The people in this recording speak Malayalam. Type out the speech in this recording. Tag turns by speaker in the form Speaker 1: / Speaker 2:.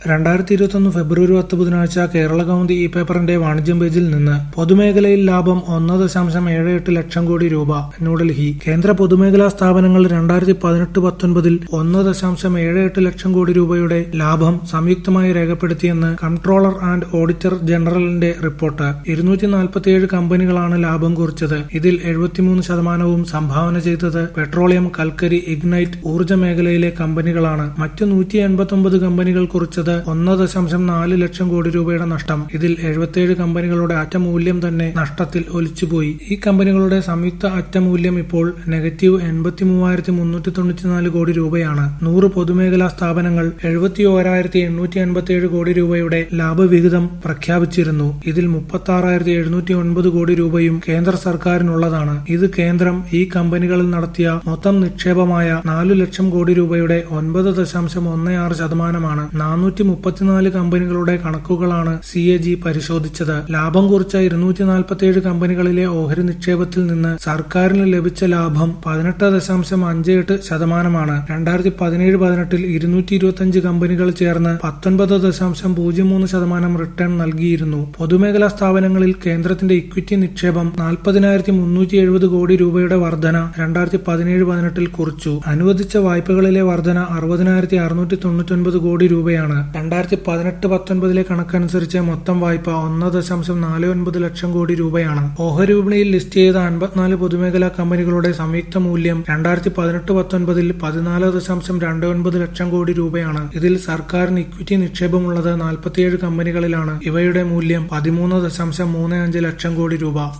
Speaker 1: രണ്ടായിരത്തി ഇരുപത്തൊന്ന് ഫെബ്രുവരി പത്ത് ബുധനാഴ്ച കേരള കൗമുദി ഇ പേപ്പറിന്റെ വാണിജ്യം പേജിൽ നിന്ന് പൊതുമേഖലയിൽ ലാഭം ഒന്ന് ദശാംശം ഏഴ് എട്ട് ലക്ഷം കോടി രൂപ ന്യൂഡൽഹി കേന്ദ്ര പൊതുമേഖലാ സ്ഥാപനങ്ങൾ രണ്ടായിരത്തി പതിനെട്ട് പത്തൊൻപതിൽ ഒന്ന് ദശാംശം ഏഴ് എട്ട് ലക്ഷം കോടി രൂപയുടെ ലാഭം സംയുക്തമായി രേഖപ്പെടുത്തിയെന്ന് കംട്രോളർ ആൻഡ് ഓഡിറ്റർ ജനറലിന്റെ റിപ്പോർട്ട് ഇരുന്നൂറ്റി നാൽപ്പത്തിയേഴ് കമ്പനികളാണ് ലാഭം കുറിച്ചത് ഇതിൽ എഴുപത്തിമൂന്ന് ശതമാനവും സംഭാവന ചെയ്തത് പെട്രോളിയം കൽക്കരി ഇഗ്നൈറ്റ് ഊർജ്ജ മേഖലയിലെ കമ്പനികളാണ് മറ്റു നൂറ്റി എൺപത്തൊമ്പത് കമ്പനികൾ കുറിച്ചത് ഒന്ന് ദശാംശം നാല് ലക്ഷം കോടി രൂപയുടെ നഷ്ടം ഇതിൽ എഴുപത്തിയേഴ് കമ്പനികളുടെ അറ്റമൂല്യം തന്നെ നഷ്ടത്തിൽ ഒലിച്ചുപോയി ഈ കമ്പനികളുടെ സംയുക്ത അറ്റമൂല്യം ഇപ്പോൾ നെഗറ്റീവ് എൺപത്തി മൂവായിരത്തി മുന്നൂറ്റി തൊണ്ണൂറ്റിനാല് കോടി രൂപയാണ് നൂറ് പൊതുമേഖലാ സ്ഥാപനങ്ങൾ എഴുപത്തി ഓരായിരത്തി എണ്ണൂറ്റി എൺപത്തിയേഴ് കോടി രൂപയുടെ ലാഭവിഹിതം പ്രഖ്യാപിച്ചിരുന്നു ഇതിൽ മുപ്പത്തി ആറായിരത്തി എഴുന്നൂറ്റി ഒൻപത് കോടി രൂപയും കേന്ദ്ര സർക്കാരിനുള്ളതാണ് ഇത് കേന്ദ്രം ഈ കമ്പനികളിൽ നടത്തിയ മൊത്തം നിക്ഷേപമായ നാലു ലക്ഷം കോടി രൂപയുടെ ഒൻപത് ദശാംശം ഒന്ന് ആറ് ശതമാനമാണ് നാനൂറ്റി മുപ്പത്തിനാല് കമ്പനികളുടെ കണക്കുകളാണ് സി എ ജി പരിശോധിച്ചത് ലാഭം കുറിച്ച ഇരുന്നൂറ്റി നാൽപ്പത്തിയേഴ് കമ്പനികളിലെ ഓഹരി നിക്ഷേപത്തിൽ നിന്ന് സർക്കാരിന് ലഭിച്ച ലാഭം പതിനെട്ട് ദശാംശം അഞ്ച് എട്ട് ശതമാനമാണ് രണ്ടായിരത്തി പതിനേഴ് പതിനെട്ടിൽ ഇരുന്നൂറ്റി ഇരുപത്തിയഞ്ച് കമ്പനികൾ ചേർന്ന് പത്തൊൻപത് ദശാംശം പൂജ്യം മൂന്ന് ശതമാനം റിട്ടേൺ നൽകിയിരുന്നു പൊതുമേഖലാ സ്ഥാപനങ്ങളിൽ കേന്ദ്രത്തിന്റെ ഇക്വിറ്റി നിക്ഷേപം നാൽപ്പതിനായിരത്തി മുന്നൂറ്റി എഴുപത് കോടി രൂപയുടെ വർധന രണ്ടായിരത്തി പതിനേഴ് പതിനെട്ടിൽ കുറിച്ചു അനുവദിച്ച വായ്പകളിലെ വർധന അറുപതിനായിരത്തി അറുന്നൂറ്റി തൊണ്ണൂറ്റൊൻപത് കോടി രൂപയാണ് രണ്ടായിരത്തി പതിനെട്ട് പത്തൊൻപതിലെ കണക്കനുസരിച്ച് മൊത്തം വായ്പ ഒന്ന് ദശാംശം നാല് ഒൻപത് ലക്ഷം കോടി രൂപയാണ് ഓഹരി വിപണിയിൽ ലിസ്റ്റ് ചെയ്ത അൻപത്തിനാല് പൊതുമേഖലാ കമ്പനികളുടെ സംയുക്ത മൂല്യം രണ്ടായിരത്തി പതിനെട്ട് പത്തൊൻപതിൽ പതിനാല് ദശാംശം രണ്ട് ഒൻപത് ലക്ഷം കോടി രൂപയാണ് ഇതിൽ സർക്കാരിന് ഇക്വിറ്റി നിക്ഷേപമുള്ളത് നാൽപ്പത്തിയേഴ് കമ്പനികളിലാണ് ഇവയുടെ മൂല്യം പതിമൂന്ന് ദശാംശം മൂന്ന് അഞ്ച് ലക്ഷം കോടി രൂപ